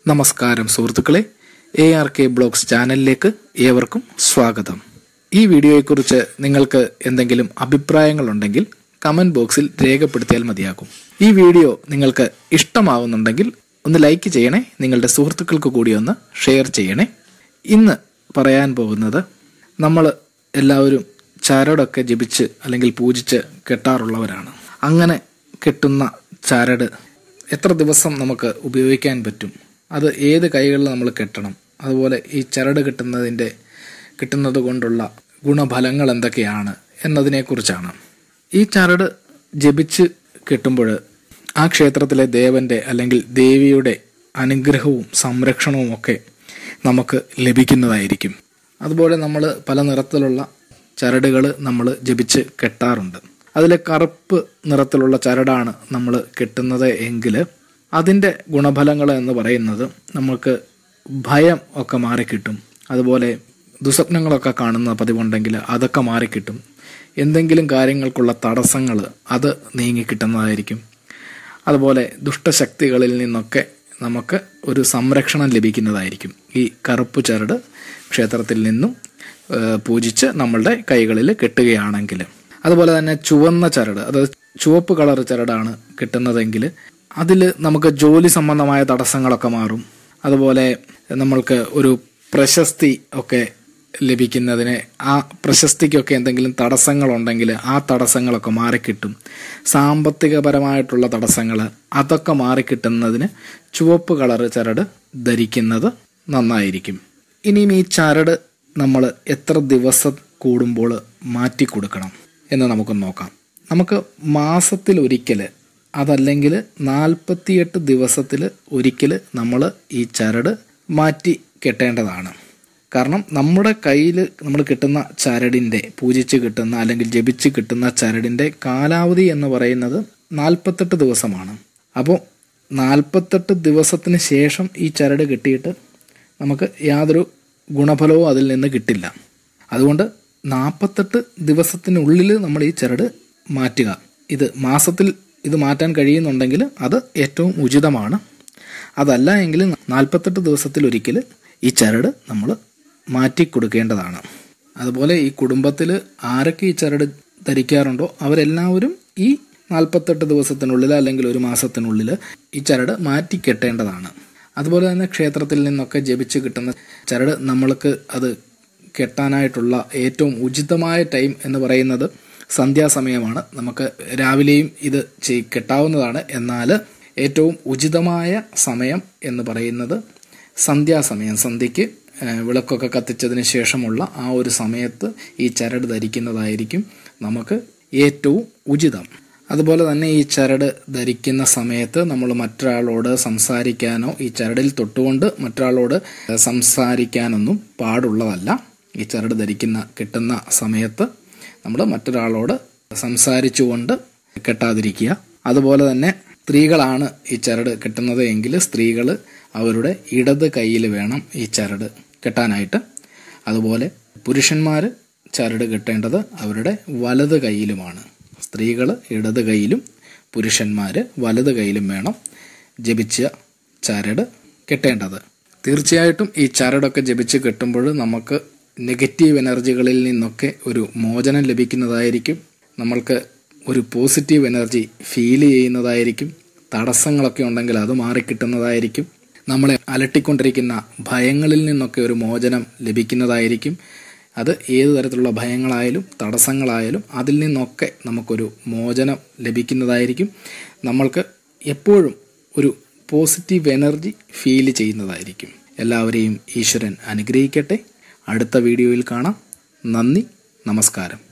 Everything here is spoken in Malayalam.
നമസ്കാരം സുഹൃത്തുക്കളെ എ ആർ കെ ബ്ലോഗ്സ് ചാനലിലേക്ക് ഏവർക്കും സ്വാഗതം ഈ വീഡിയോയെക്കുറിച്ച് നിങ്ങൾക്ക് എന്തെങ്കിലും അഭിപ്രായങ്ങളുണ്ടെങ്കിൽ കമന്റ് ബോക്സിൽ രേഖപ്പെടുത്തിയാൽ മതിയാകും ഈ വീഡിയോ നിങ്ങൾക്ക് ഇഷ്ടമാവുന്നുണ്ടെങ്കിൽ ഒന്ന് ലൈക്ക് ചെയ്യണേ നിങ്ങളുടെ സുഹൃത്തുക്കൾക്ക് കൂടി ഒന്ന് ഷെയർ ചെയ്യണേ ഇന്ന് പറയാൻ പോകുന്നത് നമ്മൾ എല്ലാവരും ചരടൊക്കെ ജപിച്ച് അല്ലെങ്കിൽ പൂജിച്ച് കെട്ടാറുള്ളവരാണ് അങ്ങനെ കെട്ടുന്ന ചരട് എത്ര ദിവസം നമുക്ക് ഉപയോഗിക്കാൻ പറ്റും അത് ഏത് കൈകളിൽ നമ്മൾ കെട്ടണം അതുപോലെ ഈ ചരട് കിട്ടുന്നതിൻ്റെ കിട്ടുന്നത് കൊണ്ടുള്ള ഗുണഫലങ്ങൾ എന്തൊക്കെയാണ് എന്നതിനെക്കുറിച്ചാണ് ഈ ചരട് ജപിച്ച് കെട്ടുമ്പോൾ ആ ക്ഷേത്രത്തിലെ ദേവന്റെ അല്ലെങ്കിൽ ദേവിയുടെ അനുഗ്രഹവും സംരക്ഷണവും ഒക്കെ നമുക്ക് ലഭിക്കുന്നതായിരിക്കും അതുപോലെ നമ്മൾ പല നിറത്തിലുള്ള ചരടുകൾ നമ്മൾ ജപിച്ച് കെട്ടാറുണ്ട് അതിൽ കറുപ്പ് നിറത്തിലുള്ള ചരടാണ് നമ്മൾ കെട്ടുന്നത് എങ്കിൽ അതിൻ്റെ ഗുണഫലങ്ങൾ എന്ന് പറയുന്നത് നമുക്ക് ഭയം ഒക്കെ മാറിക്കിട്ടും അതുപോലെ ദുസ്വപ്നങ്ങളൊക്കെ കാണുന്ന പതിവുണ്ടെങ്കിൽ അതൊക്കെ മാറിക്കിട്ടും എന്തെങ്കിലും കാര്യങ്ങൾക്കുള്ള തടസ്സങ്ങൾ അത് നീങ്ങിക്കിട്ടുന്നതായിരിക്കും അതുപോലെ ദുഷ്ടശക്തികളിൽ നിന്നൊക്കെ നമുക്ക് ഒരു സംരക്ഷണം ലഭിക്കുന്നതായിരിക്കും ഈ കറുപ്പ് ചരട് ക്ഷേത്രത്തിൽ നിന്നും ഏഹ്, പൂജിച്ച് നമ്മളുടെ കൈകളിൽ കെട്ടുകയാണെങ്കിൽ അതുപോലെ തന്നെ ചുവന്ന ചരട് അതായത് ചുവപ്പ് കളർ ചരടാണ് കിട്ടുന്നതെങ്കിൽ അതിൽ നമുക്ക് ജോലി സംബന്ധമായ തടസ്സങ്ങളൊക്കെ മാറും അതുപോലെ നമ്മൾക്ക് ഒരു പ്രശസ്തി ഒക്കെ ലഭിക്കുന്നതിന് ആ പ്രശസ്തിക്കൊക്കെ എന്തെങ്കിലും തടസ്സങ്ങളുണ്ടെങ്കിൽ ആ തടസ്സങ്ങളൊക്കെ മാറിക്കിട്ടും സാമ്പത്തികപരമായിട്ടുള്ള തടസ്സങ്ങൾ അതൊക്കെ മാറിക്കിട്ടുന്നതിന് ചുവപ്പ് കളർ ചരട് ധരിക്കുന്നത് നന്നായിരിക്കും ഇനിയും ഈ ചരട് നമ്മൾ എത്ര ദിവസം കൂടുമ്പോൾ മാറ്റി കൊടുക്കണം എന്ന് നമുക്ക് നോക്കാം നമുക്ക് മാസത്തിൽ ഒരിക്കൽ അതല്ലെങ്കിൽ നാൽപ്പത്തിയെട്ട് ദിവസത്തിൽ ഒരിക്കൽ നമ്മൾ ഈ ചരട് മാറ്റി കെട്ടേണ്ടതാണ് കാരണം നമ്മുടെ കയ്യിൽ നമ്മൾ കിട്ടുന്ന ചരടിൻ്റെ പൂജിച്ച് കിട്ടുന്ന അല്ലെങ്കിൽ ജപിച്ച് കിട്ടുന്ന ചരടിൻ്റെ കാലാവധി എന്ന് പറയുന്നത് നാൽപ്പത്തെട്ട് ദിവസമാണ് അപ്പോൾ നാൽപ്പത്തെട്ട് ദിവസത്തിന് ശേഷം ഈ ചരട് കിട്ടിയിട്ട് നമുക്ക് യാതൊരു ഗുണഫലവും അതിൽ നിന്ന് കിട്ടില്ല അതുകൊണ്ട് നാൽപ്പത്തെട്ട് ദിവസത്തിനുള്ളിൽ നമ്മൾ ഈ ചരട് മാറ്റുക ഇത് മാസത്തിൽ ഇത് മാറ്റാൻ കഴിയുന്നുണ്ടെങ്കിൽ അത് ഏറ്റവും ഉചിതമാണ് അതല്ല എങ്കിൽ നാൽപ്പത്തെട്ട് ദിവസത്തിലൊരിക്കൽ ഈ ചരട് നമ്മൾ മാറ്റി കൊടുക്കേണ്ടതാണ് അതുപോലെ ഈ കുടുംബത്തിൽ ആരൊക്കെ ഈ ചരട് ധരിക്കാറുണ്ടോ അവരെല്ലാവരും ഈ നാൽപ്പത്തെട്ട് ദിവസത്തിനുള്ളിൽ അല്ലെങ്കിൽ ഒരു മാസത്തിനുള്ളിൽ ഈ ചരട് മാറ്റി കെട്ടേണ്ടതാണ് അതുപോലെ തന്നെ ക്ഷേത്രത്തിൽ നിന്നൊക്കെ ജപിച്ച് കിട്ടുന്ന ചരട് നമ്മൾക്ക് അത് കെട്ടാനായിട്ടുള്ള ഏറ്റവും ഉചിതമായ ടൈം എന്ന് പറയുന്നത് സന്ധ്യാസമയമാണ് നമുക്ക് രാവിലെയും ഇത് ചെയ് കെട്ടാവുന്നതാണ് എന്നാൽ ഏറ്റവും ഉചിതമായ സമയം എന്ന് പറയുന്നത് സന്ധ്യാസമയം സന്ധ്യയ്ക്ക് ഏഹ്, വിളക്കൊക്കെ കത്തിച്ചതിന് ശേഷമുള്ള ആ ഒരു സമയത്ത് ഈ ചരട് ധരിക്കുന്നതായിരിക്കും നമുക്ക് ഏറ്റവും ഉചിതം അതുപോലെ തന്നെ ഈ ചരട് ധരിക്കുന്ന സമയത്ത് നമ്മൾ മറ്റൊരാളോട് സംസാരിക്കാനോ ഈ ചരടിൽ തൊട്ടുകൊണ്ട് മറ്റൊരാളോട് സംസാരിക്കാനൊന്നും പാടുള്ളതല്ല ഈ ചരട് ധരിക്കുന്ന കിട്ടുന്ന സമയത്ത് നമ്മൾ മറ്റൊരാളോട് സംസാരിച്ചുകൊണ്ട് കെട്ടാതിരിക്കുക അതുപോലെ തന്നെ സ്ത്രീകളാണ് ഈ ചരട് കെട്ടുന്നത് എങ്കിൽ സ്ത്രീകൾ അവരുടെ ഇടത് കൈയിൽ വേണം ഈ ചരട് കെട്ടാനായിട്ട് അതുപോലെ പുരുഷന്മാർ ചരട് കെട്ടേണ്ടത് അവരുടെ വലത് കൈയിലുമാണ് സ്ത്രീകൾ ഇടത് കൈയിലും പുരുഷന്മാർ വലത് കൈയിലും വേണം ജപിച്ച ചരട് കെട്ടേണ്ടത് തീർച്ചയായിട്ടും ഈ ചരടൊക്കെ ജപിച്ച് കെട്ടുമ്പോൾ നമുക്ക് നെഗറ്റീവ് എനർജികളിൽ നിന്നൊക്കെ ഒരു മോചനം ലഭിക്കുന്നതായിരിക്കും നമ്മൾക്ക് ഒരു പോസിറ്റീവ് എനർജി ഫീൽ ചെയ്യുന്നതായിരിക്കും തടസ്സങ്ങളൊക്കെ ഉണ്ടെങ്കിൽ അത് മാറിക്കിട്ടുന്നതായിരിക്കും നമ്മളെ അലട്ടിക്കൊണ്ടിരിക്കുന്ന ഭയങ്ങളിൽ നിന്നൊക്കെ ഒരു മോചനം ലഭിക്കുന്നതായിരിക്കും അത് ഏത് തരത്തിലുള്ള ഭയങ്ങളായാലും തടസ്സങ്ങളായാലും അതിൽ നിന്നൊക്കെ നമുക്കൊരു മോചനം ലഭിക്കുന്നതായിരിക്കും നമ്മൾക്ക് എപ്പോഴും ഒരു പോസിറ്റീവ് എനർജി ഫീൽ ചെയ്യുന്നതായിരിക്കും എല്ലാവരെയും ഈശ്വരൻ അനുഗ്രഹിക്കട്ടെ അടുത്ത വീഡിയോയിൽ കാണാം നന്ദി നമസ്കാരം